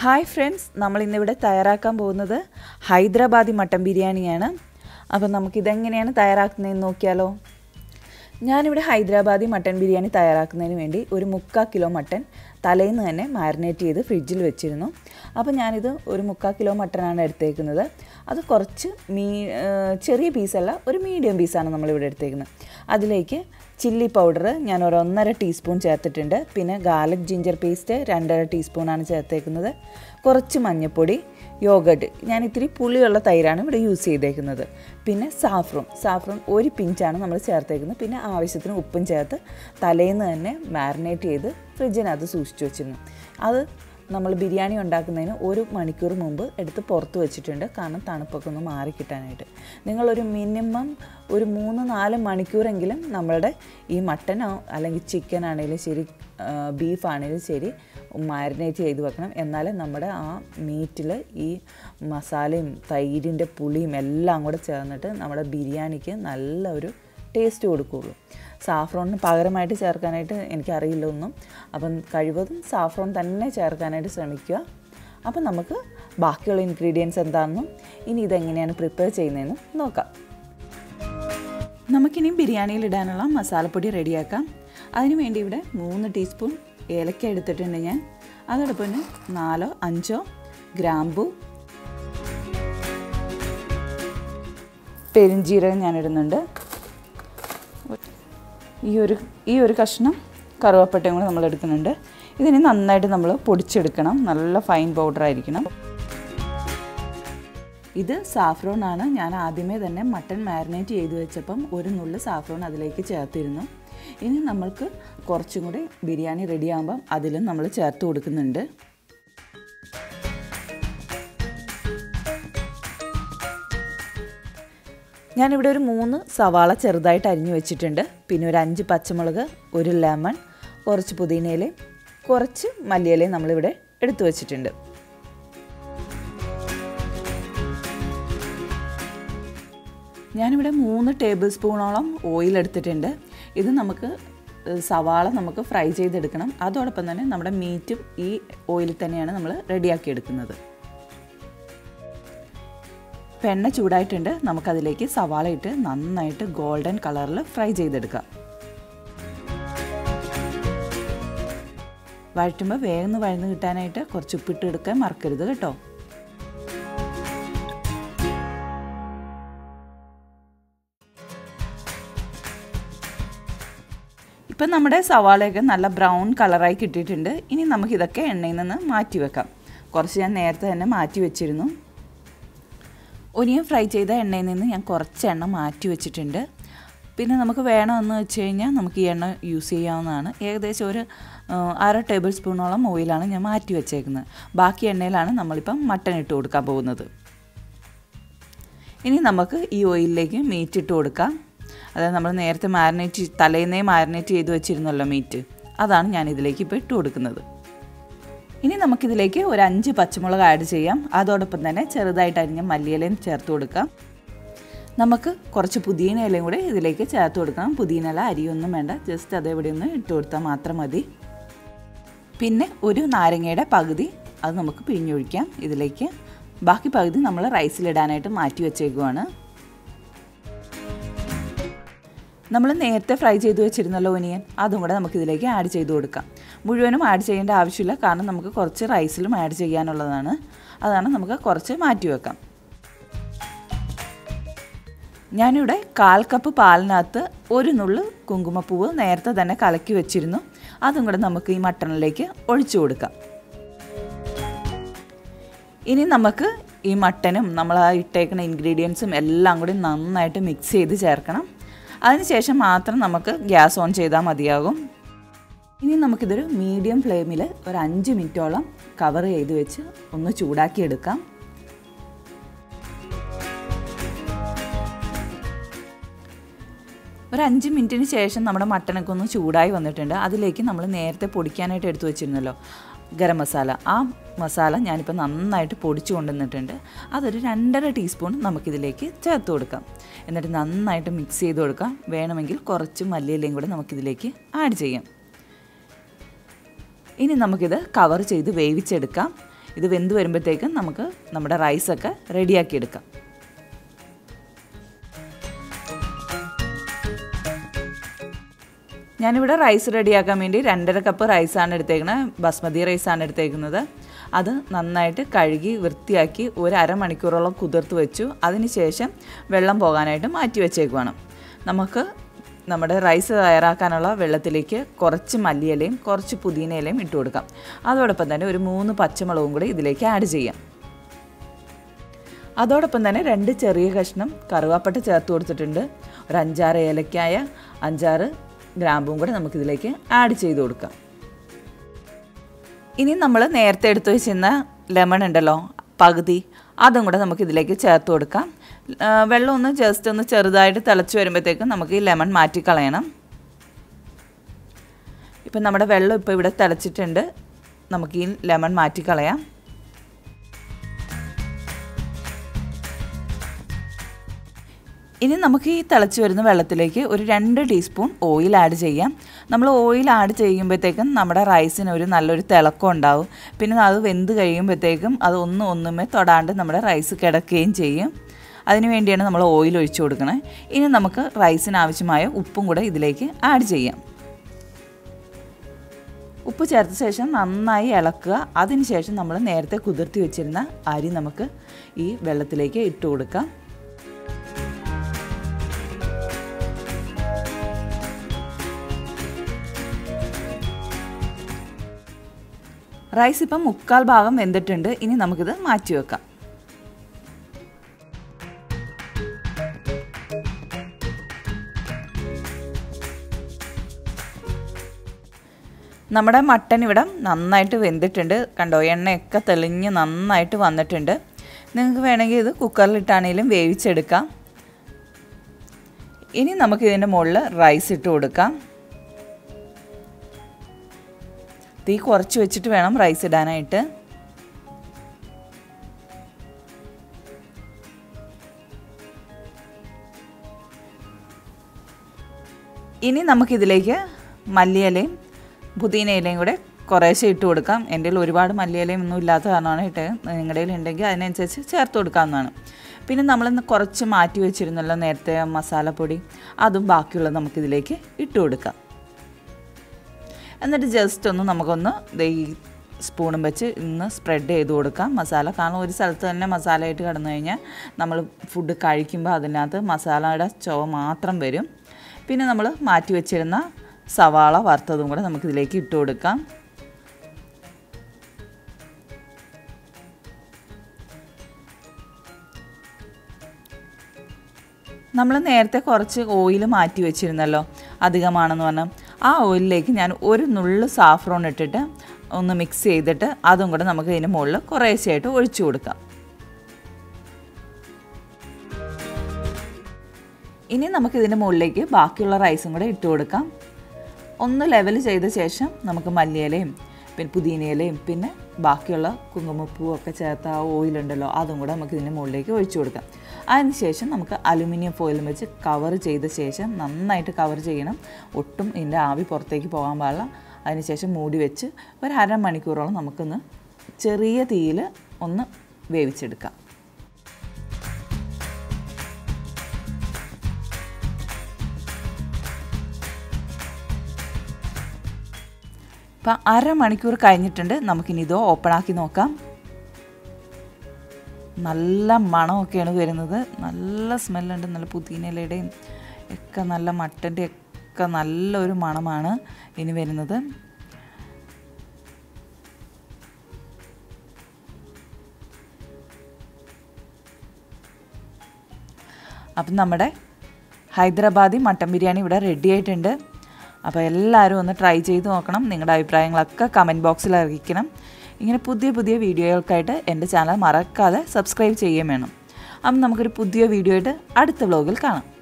hi friends നമ്മൾ ഇന്നിവിടെ തയ്യാറാക്കാൻ പോകുന്നത് ഹൈദരാബാദി മട്ടൻ ബിരിയാണിയാണ് അപ്പോൾ നമുക്കിതെങ്ങനെയാണ് തയ്യാറാക്കുന്നതെന്ന് നോക്കിയാലോ ഞാനിവിടെ ഹൈദരാബാദി മട്ടൻ ബിരിയാണി തയ്യാറാക്കുന്നതിന് വേണ്ടി ഒരു മുക്കാൽ കിലോ മട്ടൻ തലേന്ന് തന്നെ മാരിനേറ്റ് ചെയ്ത് ഫ്രിഡ്ജിൽ വെച്ചിരുന്നു അപ്പോൾ ഞാനിത് ഒരു മുക്കാൽ കിലോ മട്ടനാണ് എടുത്തേക്കുന്നത് അത് കുറച്ച് മീ ചെറിയ പീസല്ല ഒരു മീഡിയം പീസാണ് നമ്മളിവിടെ എടുത്തേക്കുന്നത് അതിലേക്ക് ചില്ലി പൗഡർ ഞാൻ ഒരു ഒന്നര ടീസ്പൂൺ ചേർത്തിട്ടുണ്ട് പിന്നെ ഗാർലിക് ജിഞ്ചർ പേസ്റ്റ് രണ്ടര ടീസ്പൂണാണ് ചേർത്തേക്കുന്നത് കുറച്ച് മഞ്ഞൾപ്പൊടി യോഗട്ട് ഞാൻ ഇത്തിരി പുളിയുള്ള തൈരാണ് ഇവിടെ യൂസ് ചെയ്തേക്കുന്നത് പിന്നെ സാഫ്രോൺ സാഫ്രോൺ ഒരു പിഞ്ചാണ് നമ്മൾ ചേർത്തേക്കുന്നത് പിന്നെ ആവശ്യത്തിന് ഉപ്പും ചേർത്ത് തലേന്ന് തന്നെ മാരിനേറ്റ് ചെയ്ത് ഫ്രിഡ്ജിനകത്ത് സൂക്ഷിച്ചു വെച്ചിരുന്നു അത് നമ്മൾ ബിരിയാണി ഉണ്ടാക്കുന്നതിന് ഒരു മണിക്കൂർ മുമ്പ് എടുത്ത് പുറത്ത് വെച്ചിട്ടുണ്ട് കാരണം തണുപ്പൊക്കെ ഒന്ന് മാറി കിട്ടാനായിട്ട് നിങ്ങളൊരു മിനിമം ഒരു മൂന്ന് നാല് മണിക്കൂറെങ്കിലും നമ്മളുടെ ഈ മട്ടനോ അല്ലെങ്കിൽ ചിക്കൻ ആണെങ്കിലും ശരി ബീഫ് ആണെങ്കിലും ശരി മാരിനേറ്റ് ചെയ്ത് വെക്കണം എന്നാലേ നമ്മുടെ ആ മീറ്റിൽ ഈ മസാലയും തൈരിൻ്റെ പുളിയും എല്ലാം കൂടെ ചേർന്നിട്ട് നമ്മുടെ ബിരിയാണിക്ക് നല്ല ഒരു ടേസ്റ്റ് കൊടുക്കുകയുള്ളൂ സാഫ്രോണിന് പകരമായിട്ട് ചേർക്കാനായിട്ട് എനിക്കറിയില്ല ഒന്നും അപ്പം കഴിവതും സാഫ്രോൺ തന്നെ ചേർക്കാനായിട്ട് ശ്രമിക്കുക അപ്പം നമുക്ക് ബാക്കിയുള്ള ഇൻഗ്രീഡിയൻസ് എന്താണെന്നും ഇനി ഇതെങ്ങനെയാണ് പ്രിപ്പയർ ചെയ്യുന്നതെന്നും നോക്കാം നമുക്കിനി ബിരിയാണിയിൽ ഇടാനുള്ള മസാലപ്പൊടി റെഡിയാക്കാം അതിന് വേണ്ടി ഇവിടെ മൂന്ന് ടീസ്പൂൺ ഏലക്ക എടുത്തിട്ടുണ്ട് ഞാൻ അതോടൊപ്പം തന്നെ നാലോ അഞ്ചോ ഗ്രാമ്പു പെരിഞ്ചീരകം ഞാൻ ഇടുന്നുണ്ട് ഈ ഒരു ഈ ഒരു കഷ്ണം കറുവപ്പട്ടയും കൂടെ നമ്മൾ എടുക്കുന്നുണ്ട് ഇതിന് നന്നായിട്ട് നമ്മൾ പൊടിച്ചെടുക്കണം നല്ല ഫൈൻ പൗഡർ ആയിരിക്കണം ഇത് സാഫ്രോൺ ആണ് ഞാൻ ആദ്യമേ തന്നെ മട്ടൺ മാരിനേറ്റ് ചെയ്ത് വെച്ചപ്പം ഒരു നുള്ളു സാഫ്രോൺ അതിലേക്ക് ചേർത്തിരുന്നു ഇനി നമ്മൾക്ക് കുറച്ചും കൂടി ബിരിയാണി റെഡി ആകുമ്പം അതിലും നമ്മൾ ചേർത്ത് കൊടുക്കുന്നുണ്ട് ഞാനിവിടെ ഒരു മൂന്ന് സവാള ചെറുതായിട്ട് അരിഞ്ഞു വെച്ചിട്ടുണ്ട് പിന്നെ ഒരു അഞ്ച് പച്ചമുളക് ഒരു ലെമൺ കുറച്ച് പുതിനയിലയും കുറച്ച് മല്ലിയിലയും നമ്മളിവിടെ എടുത്തു വെച്ചിട്ടുണ്ട് ഞാനിവിടെ മൂന്ന് ടേബിൾ സ്പൂണോളം ഓയിൽ എടുത്തിട്ടുണ്ട് ഇത് നമുക്ക് സവാള നമുക്ക് ഫ്രൈ ചെയ്തെടുക്കണം അതോടൊപ്പം തന്നെ നമ്മുടെ മീറ്റും ഈ ഓയിലിൽ തന്നെയാണ് നമ്മൾ റെഡിയാക്കി എടുക്കുന്നത് എണ്ണ ചൂടായിട്ടുണ്ട് നമുക്കതിലേക്ക് സവാള ഇട്ട് നന്നായിട്ട് ഗോൾഡൻ കളറിൽ ഫ്രൈ ചെയ്തെടുക്കാം വഴറ്റുമ്പോൾ വേഗം വഴന്ന് കിട്ടാനായിട്ട് കുറച്ച് ഉപ്പിട്ട് എടുക്കാൻ മറക്കരുത് കേട്ടോ ഇപ്പം നമ്മുടെ സവാളയൊക്കെ നല്ല ബ്രൗൺ കളറായി കിട്ടിയിട്ടുണ്ട് ഇനി നമുക്കിതൊക്കെ എണ്ണയിൽ നിന്ന് മാറ്റി വെക്കാം കുറച്ച് ഞാൻ നേരത്തെ തന്നെ മാറ്റി വെച്ചിരുന്നു ഒനിയൻ ഫ്രൈ ചെയ്ത എണ്ണയിൽ നിന്ന് ഞാൻ കുറച്ച് എണ്ണ മാറ്റി വെച്ചിട്ടുണ്ട് പിന്നെ നമുക്ക് വേണമെന്ന് വെച്ച് കഴിഞ്ഞാൽ നമുക്ക് ഈ എണ്ണ യൂസ് ചെയ്യാവുന്നതാണ് ഏകദേശം ഒരു അര ടേബിൾ സ്പൂണോളം ഓയിലാണ് ഞാൻ മാറ്റി വെച്ചേക്കുന്നത് ബാക്കി എണ്ണയിലാണ് നമ്മളിപ്പം മട്ടൻ ഇട്ട് കൊടുക്കാൻ പോകുന്നത് ഇനി നമുക്ക് ഈ ഓയിലിലേക്ക് മീറ്റ് ഇട്ട് കൊടുക്കാം അതായത് നമ്മൾ നേരത്തെ മാരിനേറ്റ് തലേന്നേ മാരിനേറ്റ് ചെയ്ത് വെച്ചിരുന്നല്ലോ മീറ്റ് അതാണ് ഞാൻ ഇതിലേക്ക് ഇപ്പോൾ ഇട്ട് കൊടുക്കുന്നത് ഇനി നമുക്കിതിലേക്ക് ഒരു അഞ്ച് പച്ചമുളക് ആഡ് ചെയ്യാം അതോടൊപ്പം തന്നെ ചെറുതായിട്ട് അരിഞ്ഞ മല്ലിയിലയും ചേർത്ത് കൊടുക്കാം നമുക്ക് കുറച്ച് പുതിന ഇലയും കൂടെ ഇതിലേക്ക് ചേർത്ത് കൊടുക്കണം പുതിന ഇല അരിയൊന്നും വേണ്ട ജസ്റ്റ് അതേവിടെ ഒന്ന് ഇട്ട് കൊടുത്താൽ മാത്രം മതി പിന്നെ ഒരു നാരങ്ങയുടെ പകുതി അത് നമുക്ക് പിഴിഞ്ഞൊഴിക്കാം ഇതിലേക്ക് ബാക്കി പകുതി നമ്മൾ റൈസിലിടാനായിട്ട് മാറ്റി വെച്ചേക്കുവാണ് നമ്മൾ നേരത്തെ ഫ്രൈ ചെയ്ത് വെച്ചിരുന്നല്ലോ ഒനിയൻ അതും കൂടെ നമുക്കിതിലേക്ക് ആഡ് ചെയ്ത് കൊടുക്കാം മുഴുവനും ആഡ് ചെയ്യേണ്ട ആവശ്യമില്ല കാരണം നമുക്ക് കുറച്ച് റൈസിലും ആഡ് ചെയ്യാനുള്ളതാണ് അതാണ് നമുക്ക് കുറച്ച് മാറ്റി വെക്കാം ഞാനിവിടെ കാൽ കപ്പ് പാലിനകത്ത് ഒരു നുള്ളു കുങ്കുമപ്പൂവ് നേരത്തെ തന്നെ കലക്കി വെച്ചിരുന്നു അതും കൂടെ നമുക്ക് ഈ മട്ടണിലേക്ക് ഒഴിച്ചു കൊടുക്കാം ഇനി നമുക്ക് ഈ മട്ടനും നമ്മൾ ആ ഇട്ടേക്കുന്ന ഇൻഗ്രീഡിയൻസും എല്ലാം കൂടി നന്നായിട്ട് മിക്സ് ചെയ്ത് ചേർക്കണം അതിനുശേഷം മാത്രം നമുക്ക് ഗ്യാസ് ഓൺ ചെയ്താൽ മതിയാകും ഇനി നമുക്കിതൊരു മീഡിയം ഫ്ലെയിമിൽ ഒരു അഞ്ച് മിനിറ്റോളം കവർ ചെയ്ത് വെച്ച് ഒന്ന് ചൂടാക്കി എടുക്കാം ഒരു അഞ്ച് മിനിറ്റിന് ശേഷം നമ്മുടെ മട്ടനൊക്കെ ഒന്ന് ചൂടായി വന്നിട്ടുണ്ട് അതിലേക്ക് നമ്മൾ നേരത്തെ പൊടിക്കാനായിട്ട് എടുത്തു വെച്ചിരുന്നല്ലോ ഗരം മസാല ആ മസാല ഞാനിപ്പോൾ നന്നായിട്ട് പൊടിച്ചു കൊണ്ടുവന്നിട്ടുണ്ട് അതൊരു രണ്ടര ടീസ്പൂൺ നമുക്കിതിലേക്ക് ചേർത്ത് കൊടുക്കാം എന്നിട്ട് നന്നായിട്ട് മിക്സ് ചെയ്ത് കൊടുക്കാം വേണമെങ്കിൽ കുറച്ച് മല്ലിയിലയും കൂടെ നമുക്കിതിലേക്ക് ആഡ് ചെയ്യാം ഇനി നമുക്കിത് കവർ ചെയ്ത് വേവിച്ചെടുക്കാം ഇത് വെന്ത് വരുമ്പോഴത്തേക്കും നമുക്ക് നമ്മുടെ റൈസൊക്കെ റെഡിയാക്കി എടുക്കാം ഞാനിവിടെ റൈസ് റെഡിയാക്കാൻ വേണ്ടി രണ്ടര കപ്പ് റൈസാണ് എടുത്തേക്കുന്നത് ബസ്മതി റൈസാണ് എടുത്തേക്കുന്നത് അത് നന്നായിട്ട് കഴുകി വൃത്തിയാക്കി ഒരു അരമണിക്കൂറോളം കുതിർത്ത് വെച്ചു അതിനുശേഷം വെള്ളം പോകാനായിട്ട് മാറ്റി വെച്ചേക്കുവാണ് നമുക്ക് നമ്മുടെ റൈസ് തയ്യാറാക്കാനുള്ള വെള്ളത്തിലേക്ക് കുറച്ച് മല്ലിയിലയും കുറച്ച് പുതിനയിലയും ഇട്ട് കൊടുക്കാം അതോടൊപ്പം തന്നെ ഒരു മൂന്ന് പച്ചമുളകും കൂടി ഇതിലേക്ക് ആഡ് ചെയ്യാം അതോടൊപ്പം തന്നെ രണ്ട് ചെറിയ കഷ്ണം കറുവാപ്പട്ട ചേർത്ത് കൊടുത്തിട്ടുണ്ട് ഒരു അഞ്ചാറ് ഏലക്കായ അഞ്ചാറ് ഗ്രാമ്പും കൂടെ നമുക്കിതിലേക്ക് ആഡ് ചെയ്ത് കൊടുക്കാം ഇനി നമ്മൾ നേരത്തെ എടുത്തു വെച്ചിരുന്ന ലെമൺ ഉണ്ടല്ലോ പകുതി അതും കൂടെ നമുക്കിതിലേക്ക് ചേർത്ത് കൊടുക്കാം വെള്ളം ഒന്ന് ജസ്റ്റ് ഒന്ന് ചെറുതായിട്ട് തിളച്ച് വരുമ്പോഴത്തേക്കും നമുക്ക് ഈ ലെമൺ മാറ്റിക്കളയണം ഇപ്പം നമ്മുടെ വെള്ളം ഇപ്പോൾ ഇവിടെ തിളച്ചിട്ടുണ്ട് നമുക്ക് ഈ ലെമൺ മാറ്റിക്കളയാം ഇനി നമുക്ക് ഈ തിളച്ച് വരുന്ന വെള്ളത്തിലേക്ക് ഒരു രണ്ട് ടീസ്പൂൺ ഓയിൽ ആഡ് ചെയ്യാം നമ്മൾ ഓയിൽ ആഡ് ചെയ്യുമ്പോഴത്തേക്കും നമ്മുടെ റൈസിന് ഒരു നല്ലൊരു തിളക്കം ഉണ്ടാവും പിന്നെ അത് വെന്ത് കഴിയുമ്പോഴത്തേക്കും അത് ഒന്നും ഒന്നുമേ തൊടാണ്ട് നമ്മുടെ റൈസ് കിടക്കുകയും ചെയ്യും അതിന് വേണ്ടിയാണ് നമ്മൾ ഓയിൽ ഒഴിച്ചു കൊടുക്കണത് ഇനി നമുക്ക് റൈസിന് ആവശ്യമായ ഉപ്പും കൂടെ ഇതിലേക്ക് ആഡ് ചെയ്യാം ഉപ്പ് ചേർത്ത ശേഷം നന്നായി ഇളക്കുക അതിനുശേഷം നമ്മൾ നേരത്തെ കുതിർത്തി വെച്ചിരുന്ന അരി നമുക്ക് ഈ വെള്ളത്തിലേക്ക് ഇട്ട് കൊടുക്കാം റൈസ് ഇപ്പം മുക്കാൽ ഭാഗം വെന്തിട്ടുണ്ട് ഇനി നമുക്കിത് മാറ്റി വെക്കാം നമ്മുടെ മട്ടൻ ഇവിടെ നന്നായിട്ട് വെന്തിട്ടുണ്ട് കണ്ടോ എണ്ണയൊക്കെ തെളിഞ്ഞ് നന്നായിട്ട് വന്നിട്ടുണ്ട് നിങ്ങൾക്ക് വേണമെങ്കിൽ ഇത് കുക്കറിലിട്ടാണെങ്കിലും വേവിച്ചെടുക്കാം ഇനി നമുക്ക് ഇതിൻ്റെ മുകളിൽ റൈസ് ഇട്ട് കൊടുക്കാം തീ കുറച്ച് വെച്ചിട്ട് വേണം റൈസ് ഇടാനായിട്ട് ഇനി നമുക്കിതിലേക്ക് മല്ലിയിലയും പുതിനയിലയും കൂടെ കുറേശ്ശെ ഇട്ട് കൊടുക്കാം എൻ്റെ കയ്യിൽ ഒരുപാട് മല്ലിയിലയും ഒന്നും ഇല്ലാത്ത കാരണമാണ് ഇട്ട് നിങ്ങളുടെ കയ്യിൽ ഉണ്ടെങ്കിൽ അതിനനുസരിച്ച് ചേർത്ത് കൊടുക്കാവുന്നതാണ് പിന്നെ നമ്മളിന്ന് കുറച്ച് മാറ്റി വെച്ചിരുന്നല്ലോ നേരത്തെ മസാലപ്പൊടി അതും ബാക്കിയുള്ളത് നമുക്കിതിലേക്ക് ഇട്ട് കൊടുക്കാം എന്നിട്ട് ജസ്റ്റ് ഒന്ന് നമുക്കൊന്ന് ഈ സ്പൂണും വെച്ച് ഇന്ന് സ്പ്രെഡ് ചെയ്ത് കൊടുക്കാം മസാല കാരണം ഒരു സ്ഥലത്ത് തന്നെ മസാലയായിട്ട് കിടന്നു കഴിഞ്ഞാൽ നമ്മൾ ഫുഡ് കഴിക്കുമ്പോൾ അതിനകത്ത് മസാലയുടെ ചുവ മാത്രം വരും പിന്നെ നമ്മൾ മാറ്റി വെച്ചിരുന്ന സവാള വറുത്തതും കൂടെ നമുക്കിതിലേക്ക് ഇട്ട് കൊടുക്കാം നമ്മൾ നേരത്തെ കുറച്ച് ഓയിൽ മാറ്റി വെച്ചിരുന്നല്ലോ അധികമാണെന്ന് പറഞ്ഞാൽ ആ ഓയിലിലേക്ക് ഞാൻ ഒരു നുള്ളു സാഫ്രോൺ ഇട്ടിട്ട് ഒന്ന് മിക്സ് ചെയ്തിട്ട് അതും കൂടെ നമുക്ക് ഇതിന് മുകളിൽ കുറേശ്ശെയായിട്ട് ഒഴിച്ചു കൊടുക്കാം ഇനി നമുക്ക് ഇതിൻ്റെ മുകളിലേക്ക് ബാക്കിയുള്ള റൈസും കൂടെ ഇട്ട് കൊടുക്കാം ഒന്ന് ലെവൽ ചെയ്ത ശേഷം നമുക്ക് മല്ലിയിലയും പിന്നെ പുതിനയിലയും പിന്നെ ബാക്കിയുള്ള കുങ്കുമപ്പൂവും ഒക്കെ ചേർത്ത ആ ഓയിലുണ്ടല്ലോ അതും കൂടെ നമുക്ക് ഇതിൻ്റെ മുകളിലേക്ക് ഒഴിച്ചു കൊടുക്കാം അതിനുശേഷം നമുക്ക് അലുമിനിയം ഫോയിലും വെച്ച് കവർ ചെയ്ത ശേഷം നന്നായിട്ട് കവർ ചെയ്യണം ഒട്ടും ഇതിൻ്റെ ആവി പുറത്തേക്ക് പോകാൻ പാടില്ല അതിനുശേഷം മൂടി വെച്ച് ഒരു അരമണിക്കൂറോളം നമുക്കൊന്ന് ചെറിയ തീയിൽ ഒന്ന് വേവിച്ചെടുക്കാം ഇപ്പം അരമണിക്കൂർ കഴിഞ്ഞിട്ടുണ്ട് നമുക്കിനി ഇത് ഓപ്പൺ ആക്കി നോക്കാം നല്ല മണമൊക്കെയാണ് വരുന്നത് നല്ല സ്മെല്ലുണ്ട് നല്ല പുതിനയിലയുടെയും ഒക്കെ നല്ല മട്ടൻ്റെ ഒക്കെ നല്ലൊരു മണമാണ് ഇനി വരുന്നത് അപ്പം നമ്മുടെ ഹൈദരാബാദി മട്ടൻ ബിരിയാണി ഇവിടെ റെഡി ആയിട്ടുണ്ട് അപ്പോൾ എല്ലാവരും ഒന്ന് ട്രൈ ചെയ്ത് നോക്കണം നിങ്ങളുടെ അഭിപ്രായങ്ങളൊക്കെ കമൻറ്റ് ബോക്സിൽ അറിയിക്കണം ഇങ്ങനെ പുതിയ പുതിയ വീഡിയോകൾക്കായിട്ട് എൻ്റെ ചാനൽ മറക്കാതെ സബ്സ്ക്രൈബ് ചെയ്യുകയും വേണം അപ്പം നമുക്കൊരു പുതിയ വീഡിയോ ആയിട്ട് അടുത്ത വ്ലോഗിൽ കാണാം